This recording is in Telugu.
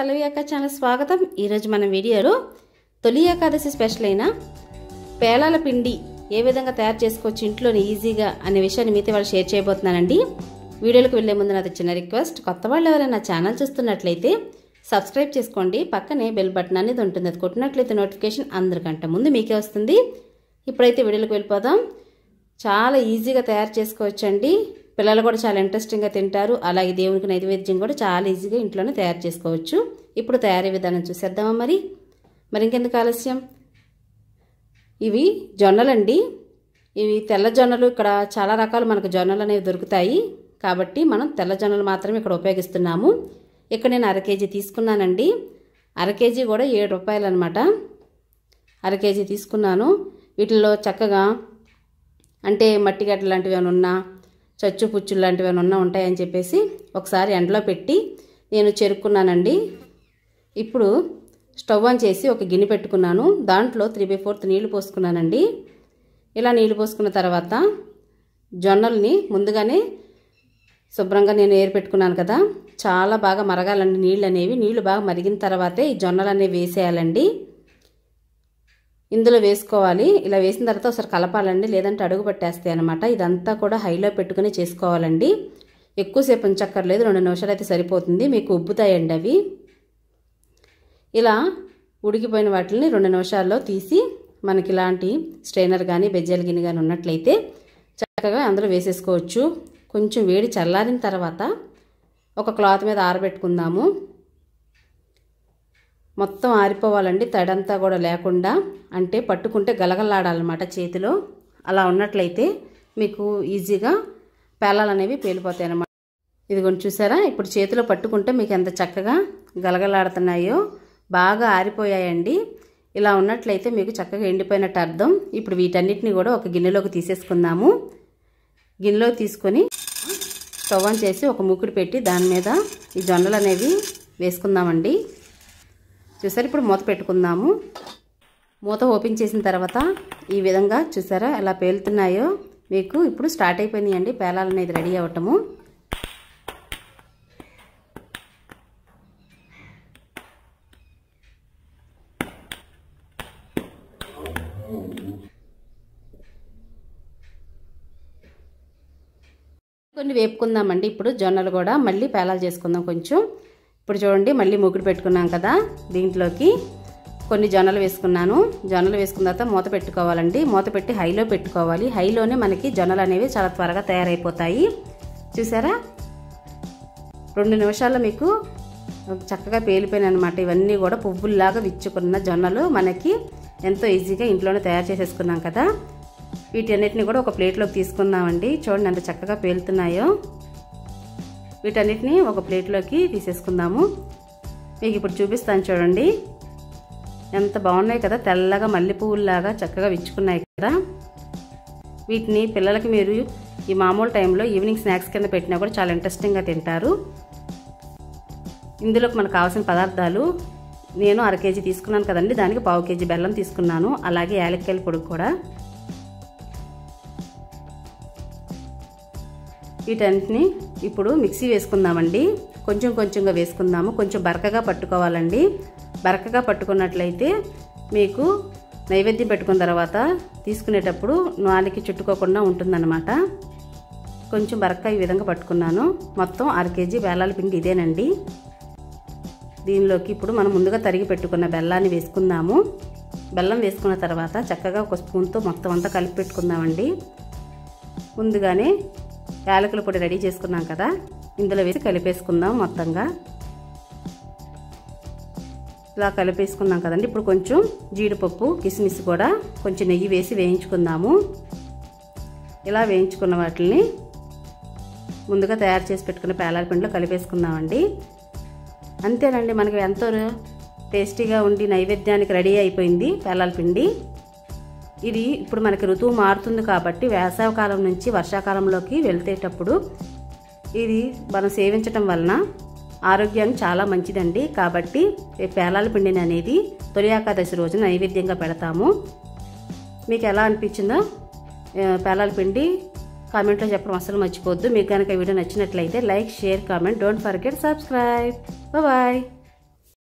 పల్లవి అక్క ఛానల్ స్వాగతం ఈరోజు మన వీడియోలో తొలి ఏకాదశి స్పెషల్ అయిన పేలాల పిండి ఏ విధంగా తయారు చేసుకోవచ్చు ఇంట్లోనే ఈజీగా అనే విషయాన్ని మీతో వాళ్ళు షేర్ చేయబోతున్నానండి వీడియోలకు వెళ్ళే ముందు నాది చిన్న రిక్వెస్ట్ కొత్త వాళ్ళు ఎవరైనా ఛానల్ చూస్తున్నట్లయితే సబ్స్క్రైబ్ చేసుకోండి పక్కనే బెల్ బటన్ అనేది ఉంటుంది అది కొట్టినట్లయితే నోటిఫికేషన్ అందరికంటే ముందు మీకే వస్తుంది ఇప్పుడైతే వీడియోలకు వెళ్ళిపోదాం చాలా ఈజీగా తయారు చేసుకోవచ్చండి పిల్లలు కూడా చాలా ఇంట్రెస్టింగ్గా తింటారు అలాగే దేవునికి నైవేద్యం కూడా చాలా ఈజీగా ఇంట్లోనే తయారు చేసుకోవచ్చు ఇప్పుడు తయారీ విధానం చూసేద్దామా మరి మరి ఇంకెందుకు ఆలస్యం ఇవి జొన్నలండి ఇవి తెల్ల జొన్నలు ఇక్కడ చాలా రకాలు మనకు జొన్నలు అనేవి దొరుకుతాయి కాబట్టి మనం తెల్ల జొన్నలు మాత్రమే ఇక్కడ ఉపయోగిస్తున్నాము ఇక్కడ నేను అర కేజీ తీసుకున్నానండి అర కేజీ కూడా ఏడు రూపాయలు అనమాట అర కేజీ తీసుకున్నాను వీటిల్లో చక్కగా అంటే మట్టి గడ్డ లాంటివి ఏమైనా ఉన్నా చచ్చు పుచ్చులు లాంటివి ఏమైనా ఉన్నా ఉంటాయని చెప్పేసి ఒకసారి ఎండలో పెట్టి నేను చెరుక్కున్నానండి ఇప్పుడు స్టవ్ ఆన్ చేసి ఒక గిన్నె పెట్టుకున్నాను దాంట్లో త్రీ బై ఫోర్త్ నీళ్లు పోసుకున్నానండి ఇలా నీళ్లు పోసుకున్న తర్వాత జొన్నల్ని ముందుగానే శుభ్రంగా నేను ఏరు పెట్టుకున్నాను కదా చాలా బాగా మరగాలండి నీళ్ళు అనేవి నీళ్లు బాగా మరిగిన తర్వాతే ఈ జొన్నలు అనేవి వేసేయాలండి ఇందులో వేసుకోవాలి ఇలా వేసిన తర్వాత ఒకసారి కలపాలండి లేదంటే అడుగు పట్టేస్తాయి అనమాట ఇదంతా కూడా హైలో పెట్టుకుని చేసుకోవాలండి ఎక్కువసేపు ఉంచక్కర్లేదు రెండు నిమిషాలు అయితే సరిపోతుంది మీకు ఉబ్బుతాయండి అవి ఇలా ఉడికిపోయిన వాటిని రెండు నిమిషాల్లో తీసి మనకి ఇలాంటి స్ట్రైనర్ కానీ బెజ్జల గిన్నె కానీ ఉన్నట్లయితే చక్కగా అందులో వేసేసుకోవచ్చు కొంచెం వేడి చల్లారిన తర్వాత ఒక క్లాత్ మీద ఆరబెట్టుకుందాము మొత్తం ఆరిపోవాలండి తడంతా కూడా లేకుండా అంటే పట్టుకుంటే గలగలాడాలన్నమాట చేతిలో అలా ఉన్నట్లయితే మీకు ఈజీగా పేలాలు అనేవి పేలిపోతాయి అన్నమాట ఇదిగోండి చూసారా ఇప్పుడు చేతిలో పట్టుకుంటే మీకు ఎంత చక్కగా గలగలాడుతున్నాయో బాగా ఆరిపోయాయండి ఇలా ఉన్నట్లయితే మీకు చక్కగా ఎండిపోయినట్టు అర్థం ఇప్పుడు వీటన్నిటిని కూడా ఒక గిన్నెలోకి తీసేసుకుందాము గిన్నెలో తీసుకొని స్టవ్ ఆన్ చేసి ఒక ముక్కుడు పెట్టి దాని మీద ఈ జొన్నలు అనేవి వేసుకుందామండి చూసారు ఇప్పుడు మూత పెట్టుకుందాము మూత ఓపెన్ చేసిన తర్వాత ఈ విధంగా చూసారా ఎలా పేలుతున్నాయో మీకు ఇప్పుడు స్టార్ట్ అయిపోయినాయండి పేలాలు అనేది రెడీ అవ్వటము కొన్ని వేపుకుందామండి ఇప్పుడు జొన్నలు కూడా మళ్ళీ పేలాలు చేసుకుందాం కొంచెం ఇప్పుడు చూడండి మళ్ళీ ముగ్గురు పెట్టుకున్నాం కదా దీంట్లోకి కొన్ని జొన్నలు వేసుకున్నాను జొన్నలు వేసుకున్న తర్వాత మూత పెట్టుకోవాలండి మూత పెట్టి హైలో పెట్టుకోవాలి హైలోనే మనకి జొన్నలు అనేవి చాలా త్వరగా తయారైపోతాయి చూసారా రెండు నిమిషాల్లో మీకు చక్కగా పేలిపోయిన అనమాట ఇవన్నీ కూడా పువ్వుల్లాగా విచ్చుకున్న జొన్నలు మనకి ఎంతో ఈజీగా ఇంట్లోనే తయారు చేసేసుకున్నాం కదా వీటన్నిటిని కూడా ఒక ప్లేట్లోకి తీసుకుందామండి చూడండి ఎంత చక్కగా పేలుతున్నాయో వీటన్నిటిని ఒక ప్లేట్లోకి తీసేసుకుందాము మీకు ఇప్పుడు చూపిస్తాను చూడండి ఎంత బాగున్నాయి కదా తెల్లగా మల్లె పువ్వుల్లాగా చక్కగా విచ్చుకున్నాయి కదా వీటిని పిల్లలకి మీరు ఈ మామూలు టైంలో ఈవినింగ్ స్నాక్స్ కింద పెట్టినా కూడా చాలా ఇంట్రెస్టింగ్గా తింటారు ఇందులోకి మనకు కావాల్సిన పదార్థాలు నేను అర కేజీ తీసుకున్నాను కదండి దానికి పావు కేజీ బెల్లం తీసుకున్నాను అలాగే యాలక్కాయల పొడి కూడా వీటన్నిటిని ఇప్పుడు మిక్సీ వేసుకుందామండి కొంచెం కొంచెంగా వేసుకుందాము కొంచెం బరకగా పట్టుకోవాలండి బరకగా పట్టుకున్నట్లయితే మీకు నైవేద్యం పెట్టుకున్న తర్వాత తీసుకునేటప్పుడు నాలుగు చుట్టుకోకుండా ఉంటుందన్నమాట కొంచెం బరక ఈ విధంగా పట్టుకున్నాను మొత్తం అర కేజీ బెల్లాల పిండి ఇదేనండి దీనిలోకి ఇప్పుడు మనం ముందుగా తరిగి పెట్టుకున్న బెల్లాన్ని వేసుకుందాము బెల్లం వేసుకున్న తర్వాత చక్కగా ఒక స్పూన్తో మొత్తం అంతా కలిపి పెట్టుకుందామండి ముందుగానే యాలకుల పొడి రెడీ చేసుకున్నాం కదా ఇందులో వేసి కలిపేసుకుందాం మొత్తంగా ఇలా కలిపేసుకున్నాం కదండి ఇప్పుడు కొంచెం జీడిపప్పు కిస్మిస్ కూడా కొంచెం నెయ్యి వేసి వేయించుకుందాము ఇలా వేయించుకున్న వాటిని ముందుగా తయారు చేసి పెట్టుకున్న పేలాల పిండిలో కలిపేసుకుందామండి అంతేనండి మనకి ఎంతో టేస్టీగా ఉండి నైవేద్యానికి రెడీ అయిపోయింది పేలాల పిండి ఇది ఇప్పుడు మనకి ఋతువు మారుతుంది కాబట్టి వేసవకాలం నుంచి వర్షాకాలంలోకి వెళ్తేటప్పుడు ఇది మనం సేవించటం వలన ఆరోగ్యానికి చాలా మంచిదండి కాబట్టి పేలాల పిండిని అనేది తొలి ఏకాదశి రోజున నైవేద్యంగా పెడతాము మీకు ఎలా అనిపించిందో పేలాల పిండి కామెంట్లో చెప్పడం అసలు మర్చిపోవద్దు మీకు కనుక వీడియో నచ్చినట్లయితే like share comment don't forget subscribe bye